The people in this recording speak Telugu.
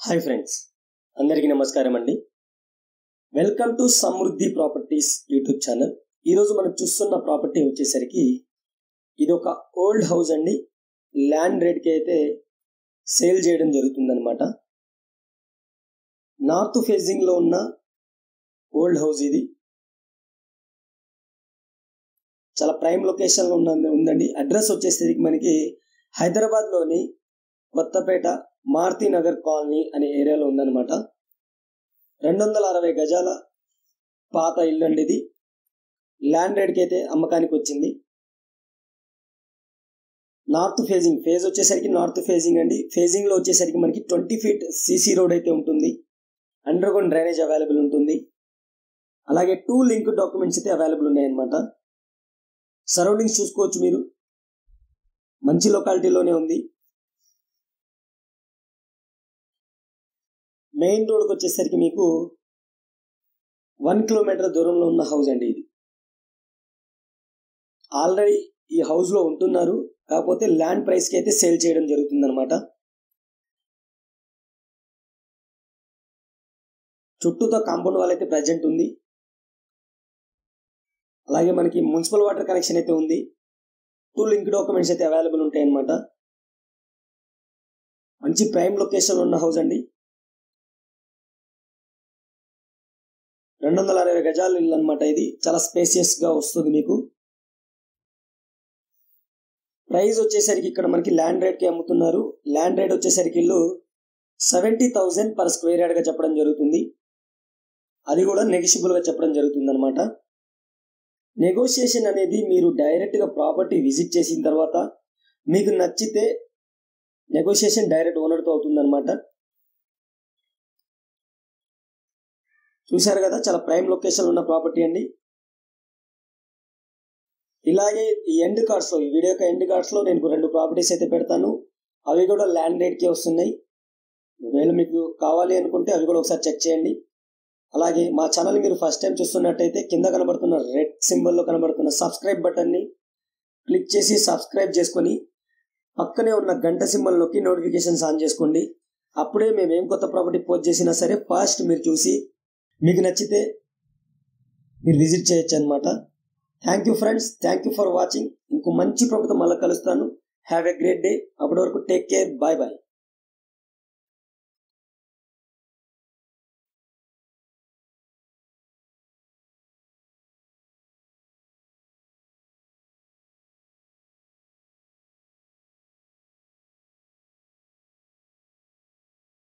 హాయ్ ఫ్రెండ్స్ అందరికీ నమస్కారం అండి welcome to Samruddhi properties YouTube channel ఈరోజు మనం చూస్తున్న ప్రాపర్టీ వచ్చేసరికి ఇది ఒక ఓల్డ్ హౌస్ అండి ల్యాండ్ రేట్కి అయితే సేల్ చేయడం జరుగుతుందన్నమాట నార్త్ ఫేజింగ్లో ఉన్న ఓల్డ్ హౌస్ ఇది చాలా ప్రైమ్ లొకేషన్లో ఉన్న ఉందండి అడ్రస్ వచ్చేసరికి మనకి హైదరాబాద్లోని కొత్తపేట మారుతి నగర్ కాలనీ అనే ఏరియాలో ఉందన్నమాట రెండు వందల అరవై గజాల పాత ఇల్లు అండి ఇది ల్యాండ్ రేట్కి అయితే అమ్మకానికి వచ్చింది నార్త్ ఫేజింగ్ ఫేజ్ వచ్చేసరికి నార్త్ ఫేజింగ్ అండి ఫేజింగ్లో వచ్చేసరికి మనకి ట్వంటీ ఫీట్ సీసీ రోడ్ అయితే ఉంటుంది అండర్ గ్రౌండ్ డ్రైనేజ్ అవైలబుల్ ఉంటుంది అలాగే టూ లింక్ డాక్యుమెంట్స్ అయితే అవైలబుల్ ఉన్నాయన్నమాట సరౌండింగ్స్ చూసుకోవచ్చు మీరు మంచి లొకాలిటీలోనే ఉంది మెయిన్ రోడ్కి వచ్చేసరికి మీకు వన్ కిలోమీటర్ దూరంలో ఉన్న హౌస్ అండి ఇది ఆల్రెడీ ఈ హౌస్లో ఉంటున్నారు కాకపోతే ల్యాండ్ ప్రైస్కి అయితే సేల్ చేయడం జరుగుతుందన్నమాట చుట్టూతో కాంపౌండ్ వాల్ అయితే ప్రజెంట్ ఉంది అలాగే మనకి మున్సిపల్ వాటర్ కనెక్షన్ అయితే ఉంది టూ లింక్ డాక్యుమెంట్స్ అయితే అవైలబుల్ ఉంటాయి అన్నమాట మంచి ప్రైమ్ లొకేషన్ ఉన్న హౌస్ అండి రెండు వందల అరవై గజాల ఇల్లు అనమాట ఇది చాలా స్పేసియస్ గా వస్తుంది మీకు ప్రైస్ వచ్చేసరికి ఇక్కడ మనకి ల్యాండ్ రేట్ కి అమ్ముతున్నారు ల్యాండ్ రేట్ వచ్చేసరికి ఇల్లు seventy thousand per square yard గా చెప్పడం జరుగుతుంది అది కూడా నెగిషిబుల్ గా చెప్పడం జరుగుతుంది అనమాట నెగోషియేషన్ అనేది మీరు డైరెక్ట్ గా ప్రాపర్టీ విజిట్ చేసిన తర్వాత మీకు నచ్చితే నెగోషియేషన్ డైరెక్ట్ ఓనర్తో అవుతుంది అనమాట చూశారు కదా చాలా ప్రైమ్ లొకేషన్ ఉన్న ప్రాపర్టీ అండి ఇలాగే ఈ ఎండ్ కార్డ్స్ లో ఈ వీడియో యొక్క ఎండ్ కార్డ్స్ లో నేను రెండు ప్రాపర్టీస్ అయితే పెడతాను అవి కూడా ల్యాండ్ రేట్కే వస్తున్నాయి ఒకవేళ మీకు కావాలి అనుకుంటే అవి కూడా ఒకసారి చెక్ చేయండి అలాగే మా ఛానల్ మీరు ఫస్ట్ టైం చూస్తున్నట్టయితే కింద కనబడుతున్న రెడ్ సింబల్లో కనబడుతున్న సబ్స్క్రైబ్ బటన్ని క్లిక్ చేసి సబ్స్క్రైబ్ చేసుకొని పక్కనే ఉన్న గంట సింబల్ నొక్కి నోటిఫికేషన్స్ ఆన్ చేసుకోండి అప్పుడే మేము ఏం కొత్త ప్రాపర్టీ పోస్ట్ చేసినా సరే ఫాస్ట్ మీరు చూసి మీకు నచ్చితే మీరు విజిట్ చేయొచ్చు అనమాట thank you friends thank you for watching ఇంకో మంచి ప్రభుత్వం మళ్ళీ కలుస్తాను హ్యావ్ ఎ గ్రేట్ డే అప్పటి వరకు టేక్ కేర్ బాయ్ బాయ్